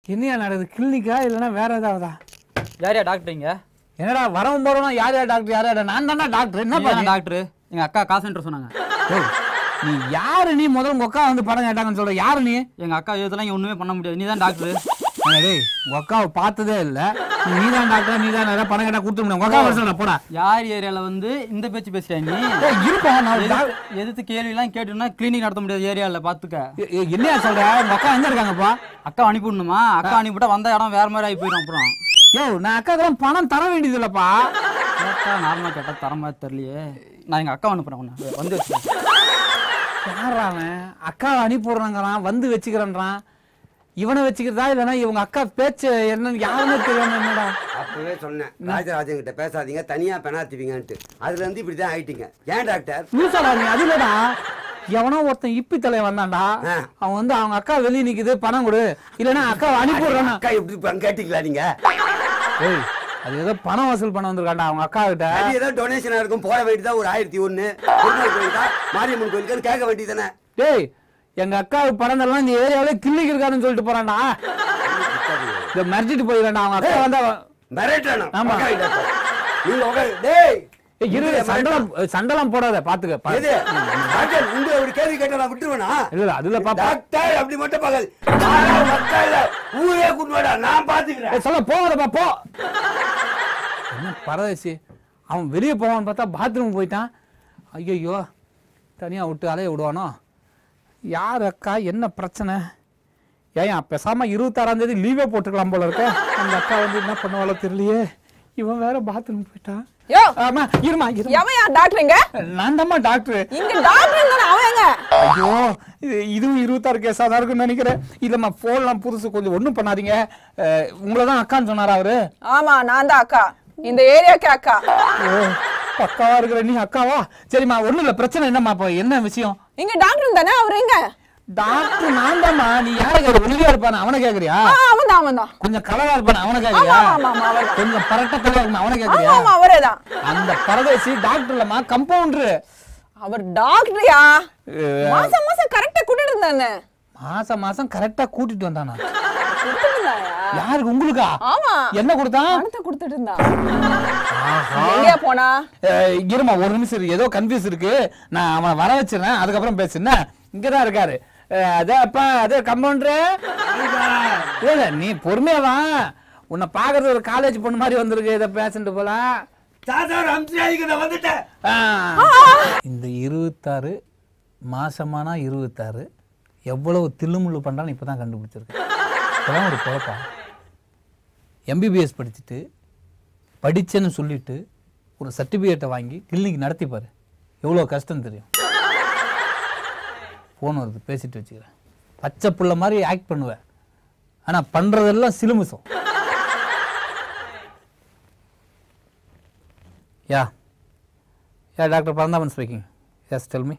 என்னையா நடக்குது கிளினிக்கா இல்லைன்னா வேற ஏதாவதா யாரையா டாக்டருங்க என்னடா வரவும் போறோம் யார் யார் டாக்டர் யார் யார் நான் தானே டாக்டர் என்ன என்ன பண்ணி டாக்டர் எங்க அக்கா காசு சென்டர் சொன்னாங்க நீ யாரு நீ முதல்ல உங்க அக்கா வந்து படம் கேட்டாங்கன்னு சொல்ற யாரு நீ எங்க அக்கா இதெல்லாம் இங்க ஒண்ணுமே பண்ண முடியாது நீ தான் டாக்டர் ஏங்க டேய் உங்க அக்காவை பார்த்ததே இல்ல நீ தான் டாக்டர் நீ தான் பணம் கேட்டா கொடுத்து முடியும் உங்க அக்கா வருஷம் போடா யார் ஏரியால வந்து இந்த பேச்சு பேசுறியா நீ ஏய், இருப்பா நான் எதிர்த்து- doc- எதிர்த்து கேள்வி எல்லாம் கேட்டுனா கிளினிக் நடத்த முடியாது ஏரியால பாத்துக்க ஏ- ஏ, என்னையா சொல்ற உங்க அக்கா எங்க இருக்காங்கப்பா அக்கா அனுப்பிவிடணுமா அக்கா அனுப்பிவிட்டா வந்த இடம் வேற மாதிரி ஆகி போயிடும் அப்புறம் யோ நான் அக்காக்கெல்லாம் பணம் தர வேண்டியது இல்லப்பா கேட்டா நார்மலா கேட்டா தர மாதிரி தெரியலையே நான் எங்க அக்கா அனுப்புறேன் உன்னை வந்து வச்சுக்கோ. யாரா அவன் அக்காவை அனுப்பிடுறாங்கறான் வந்து வச்சுக்கிறேன்றான் இவனை வச்சுக்கிறதா இல்லைன்னா இவங்க அக்கா பேச்சு என்னன்னு யாருமே தெரியாம என்னடா அப்பவே சொன்னேன் ராஜராஜன் கிட்ட பேசாதீங்க தனியா பெணாத்துவீங்கன்ட்டு அதுல இருந்து இப்படிதான் ஆயிட்டீங்க ஏன் டாக்டர் லூசாடா நீ அது இல்லடா எவனோ ஒருத்தன் இப்பி தலை வந்தான்டா ஆ. அவன் வந்து அவங்க அக்கா வெளியே நிக்குது பணம் கொடு இல்லைன்னா அக்கா அனுப்பிடுறானா அக்கா எப்படி இருப்பாங்க கேட்டீங்களா நீங்க ஏய் அது ஏதோ பணம் வசூல் பண்ண வந்திருக்காண்டா அவங்க அக்கா கிட்ட அது ஏதோ டொனேஷனா இருக்கும் போட வேண்டியதா ஒரு ஆயிரத்தி ஒண்ணு பெருமாள் கோயிலுக்கா மாரியம்மன் கோயிலுக்கு கேட்க வேண்டியதானே டேய் எங்க அக்காவுக்கு பணம் தரலாம் இந்த ஏரியாவில கிள்ளிக்கு இருக்காருன்னு சொல்லிட்டு போறான்டா இத மறைச்சிட்டு போயிடறான்டா அவங்க அக்கா வந்தா மிரட்டணும் ஆமா. உக்காரு டாக்டர். நீங்க உக்காரு. டேய் ஏய், இரு சண்டலம் சண்டலம் போடாத பாத்துக்க பா- எது டாக்டர் உங்க ஒரு கேள்வி கேட்டா நான் விட்டுருவேனா இல்ல இல்ல, அதுல பாப்பா டாக்டர் அப்படி மட்டும் பார்க்காது நானா மக்கா இல்ல ஊரே கூட்டுவாடா நான் பாத்துக்கிறேன் ஏய், சொல்ல போகாதப்பா போ என்ன பரதேசி அவன் வெளியே போவான்னு பார்த்தா பாத்ரூம் போயிட்டான் ஐயோ தனியா விட்டு அலைய விடுவானோ யார் அக்கா என்ன பிரச்சனை ஏன் பேசாம இருபத்தாறாம் தேதி லீவே போட்டுக்கலாம் போல இருக்க அந்த அக்கா வந்து என்ன பண்ணுவாளோ தெரியலையே இவன் வேற பாத்ரூம் போயிட்டான் யோ ஆமா இருமா இருமா எவையா டாக்டருங்க நான் தாம்மா டாக்டர் இங்க டாக்டர் தானே அவன் எங்க ஐயோ இது இதுவும் இருபத்தாறு கேஸாக தான் இருக்குன்னு நினைக்கிறேன் இல்லைம்மா ஃபோன்லாம் புதுசு கொஞ்சம் ஒன்றும் பண்ணாதீங்க அஹ், உங்களை தான் அக்கான்னு சொன்னாரா அவரு ஆமா நான் தான் அக்கா இந்த ஏரியாக்கு அக்கா ஓ பக்காவா இருக்கிற நீ அக்காவா சரிம்மா ஒண்ணும் இல்ல பிரச்சனை என்னம்மா இப்போ என்ன விஷயம் இங்க டாக்டர் தானே அவர் எங்க டாக்டர் நான் தான்மா நீ யாரை கேட்க ஒழுங்கா இருப்பான அவனை கேக்குறியா ஆ, அவன் தான் அவன் தான் கொஞ்சம் கலரா இருப்பான அவனை கேக்குறியா ஆமா, ஆமா, ஆமா, அவன்தான். கொஞ்சம் பரட்ட தலையா இருப்பான அவனை ஆமா கேக்குறியா ஆமா அவரே தான் அந்த பரதேசி டாக்டர் இல்லம்மா கம்பவுண்டர் அவர் டாக்டர்யா மாசம் மாசம் கரெக்டா கூட்டிட்டு இருந்தானே மாசம் மாசம் கரெக்டா கூட்டிட்டு வந்தானா கொடுத்துட்டு இருந்தாயா யாருக்கு உங்களுக்கா ஆமா என்ன கொடுத்தான் பணத்தை கொடுத்துட்டு இருந்தா ஆஹா. எங்கயா போனா அஹ், இருமா ஒரு நிமிஷம் இரு. ஏதோ கன்ஃபியூஸ் இருக்கு நான் அவனை வர வச்சிருந்தேன் அதுக்கப்புறம் பேசுன இங்கதான் இருக்காரு அஹ், அதான் அப்பா அதே கம்பவுண்டரு இல்ல நீ பொறுமையா வா உன்னை பாக்குறது ஒரு காலேஜ் பொண்ணு மாதிரி வந்திருக்கு இதை பேசிட்டு போலாம் தாத்தா அம்சாதிக்கு நான் வந்துட்டேன் ஆ. இந்த இருபத்தாறு மாசமானா இருபத்தாறு எவ்வளவு தில்லுமுள்ளு பண்றான்னு இப்பதான் கண்டுபிடிச்சிருக்கு இப்பதான் ஒரு குழப்பம் எம்பிபிஎஸ் படிச்சுட்டு படிச்சேன்னு சொல்லிட்டு ஒரு சர்டிஃபிகேட்டை வாங்கி கிளினிக் நடத்திப்பாரு எவ்வளோ கஷ்டம் தெரியும் ஃபோன் வருது பேசிட்டு வச்சுக்கிறேன் பச்சை புள்ள மாதிரி ஆக்ட் பண்ணுவேன் ஆனால் பண்ணுறதெல்லாம் சிலுமிசம் yeah yeah doctor Paranthaman speaking yes tell me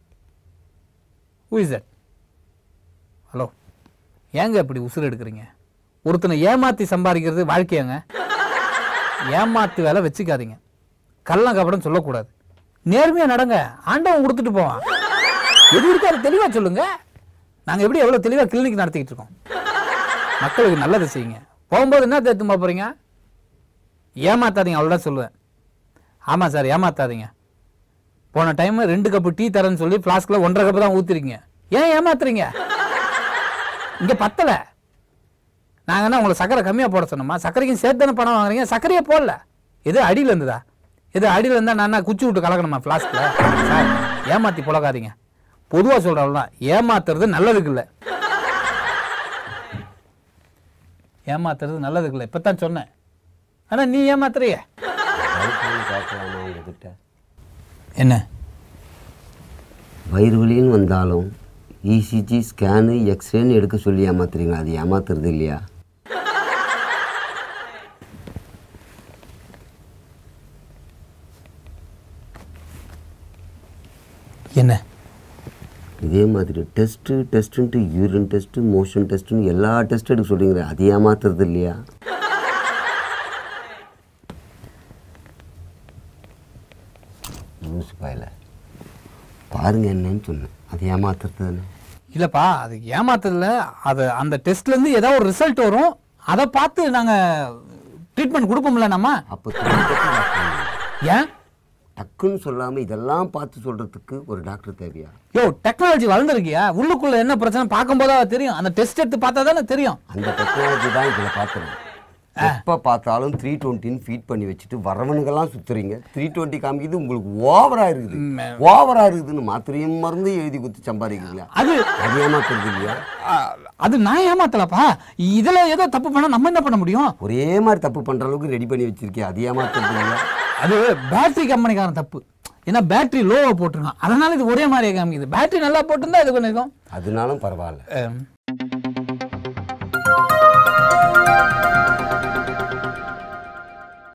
who is that hello ஏங்க இப்படி உசுறு எடுக்கிறீங்க ஒருத்தனை ஏமாத்தி சம்பாதிக்கிறது வாழ்க்கையாங்க ஏமாத்து வேலை வச்சுக்காதீங்க கள்ளம் கபடம் சொல்லக்கூடாது நேர்மையா நடங்க ஆண்டவன் கொடுத்துட்டு போவான் எது இருக்காரு தெளிவா சொல்லுங்க நாங்க எப்படி எவ்வளவு தெளிவா கிளினிக் நடத்திக்கிட்டு இருக்கோம் மக்களுக்கு நல்லது செய்யுங்க போகும்போது என்ன தேத்துமா போறீங்க ஏமாத்தாதீங்க அவ்வளோதான் சொல்லுவேன் ஆமாம் சார் ஏமாத்தாதீங்க போன டைம் ரெண்டு கப்பு டீ தரேன்னு சொல்லி ஃப்ளாஸ்கில் ஒன்றரை கப்பு தான் ஊற்றுறீங்க ஏன் ஏமாத்துறீங்க இங்கே பத்தலை நாங்கள் என்ன உங்களை சக்கரை கம்மியாக போட சொன்னோமா சக்கரைக்கும் சேர்த்து தானே பணம் வாங்குறீங்க சக்கரையே போடல எது அடியில் இருந்ததா எது அடியில் இருந்தால் நான் என்ன குச்சி விட்டு கலக்கணுமா ஃப்ளாஸ்கில் சார் ஏமாற்றி புழக்காதீங்க பொதுவாக சொல்கிறவங்களாம் ஏமாத்துறது நல்லதுக்கு இல்லை ஏமாத்துறது நல்லதுக்கு இல்லை இப்போ தான் சொன்னேன் ஆனால் நீ ஏமாத்துறியே கேட்கலாமா உங்ககிட்ட என்ன வயிறு வலின்னு வந்தாலும் இசிஜி ஸ்கேனு எக்ஸ்ரேன்னு எடுக்க சொல்லி ஏமாத்துறீங்களா அது ஏமாத்துறது இல்லையா என்ன இதே மாதிரி டெஸ்ட்டு டெஸ்ட்டுன்ட்டு யூரின் டெஸ்ட்டு மோஷன் டெஸ்ட்டுன்னு எல்லா டெஸ்ட் எடுக்க சொல்கிறீங்களே அது ஏமாத்துறது இல்லையா லூசு பாயில பாருங்க என்னன்னு சொன்னேன் அது ஏமாத்துறது தானே இல்லப்பா அது ஏமாத்ததுல அது அந்த டெஸ்ட்ல இருந்து ஏதாவது ஒரு ரிசல்ட் வரும் அதை பார்த்து நாங்க ட்ரீட்மெண்ட் கொடுப்போம்ல நம்ம அப்போ தெரிஞ்சுக்கிட்டு டாக்டர் ஏன் டக்குன்னு சொல்லாமல் இதெல்லாம் பார்த்து சொல்கிறதுக்கு ஒரு டாக்டர் தேவையா யோ டெக்னாலஜி வளர்ந்துருக்கியா உள்ளுக்குள்ள என்ன பிரச்சனை பார்க்கும்போது அது தெரியும் அந்த டெஸ்ட் எடுத்து பார்த்தா தானே தெரியும் அந்த டெக்னாலஜி தான் இதில் பார்த்துருங்க எப்போ பார்த்தாலும் த்ரீ டுவெண்ட்டின்னு ஃபீட் பண்ணி வச்சுட்டு வரவனுக்கெல்லாம் சுத்துறீங்க த்ரீ டுவெண்ட்டி காமிக்குது உங்களுக்கு ஓவரா இருக்குது ஓவரா இருக்குதுன்னு மாத்திரையும் மருந்து எழுதி கொடுத்து சம்பாதிக்கிறீங்களா அது அது ஏமாத்துறது இல்லையா ஆ, அது நான் ஏமாத்தலப்பா இதுல ஏதோ தப்பு பண்ணா நம்ம என்ன பண்ண முடியும் ஒரே மாதிரி தப்பு பண்ற அளவுக்கு ரெடி பண்ணி வச்சிருக்கே அது ஏமாத்துறது இல்லையா அது பேட்டரி கம்பெனிக்காரன் தப்பு ஏன்னா பேட்டரி லோவை போட்டிருக்கான் அதனால இது ஒரே மாதிரியே காமிக்குது பேட்டரி நல்லா போட்டிருந்தா இது பண்ணிருக்கோம் அதனாலும் பரவாயில்ல Um,